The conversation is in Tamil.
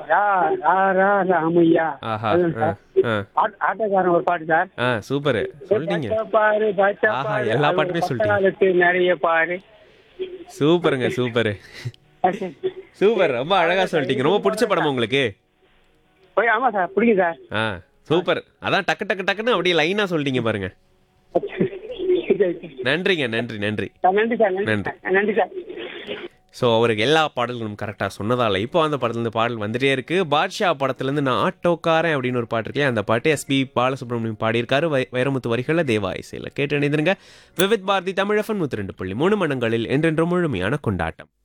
ரா ரா ரா ராமையா ஆஹா அதுவும் ஆ, சார். ஆ ஆட்- ஆட்டோக்காரன் ஒரு பாட்டு சார் ஆ சூப்பர் சொல்லிட்டீங்க பச்சை பாரு பச்சை ஆஹா, பாரு எல்லா அது பாட்டுமே பச்சை சொல்லிட்டீங்க. காலத்து நிறைய பாரு சூப்பருங்க சூப்பர் சூப்பர் ரொம்ப அழகா சொல்லிட்டீங்க ரொம்ப பிடிச்ச படம் உங்களுக்கு போய் ஆமா சார் பிடிக்கும் சார் ஆ சூப்பர் அதான் டக்கு டக்கு டக்குன்னு அப்படியே லைனா சொல்லிட்டீங்க பாருங்க நன்றிங்க நன்றி நன்றி சார், நன்றி சார் நன்றி நன்றி. சார். நன்றி சார் ஸோ அவருக்கு எல்லா பாடல்களும் கரெக்டாக சொன்னதால இப்போ அந்த படத்துலேருந்து பாடல் வந்துட்டே இருக்கு பாட்ஷா படத்துலேருந்து நான் ஆட்டோக்காரன் அப்படின்னு ஒரு பாட்டு இருக்கேன் அந்த பாட்டு எஸ்பி பாலசுப்ரமணியம் பாடியிருக்காரு வை வைரமுத்து வரிகளில் தேவா இசையில் கேட்டு இணைந்திருங்க விவித் பாரதி தமிழஃபன் நூற்றி ரெண்டு புள்ளி மூணு மணங்களில் என்றென்றும் முழுமையான கொண்டாட்டம்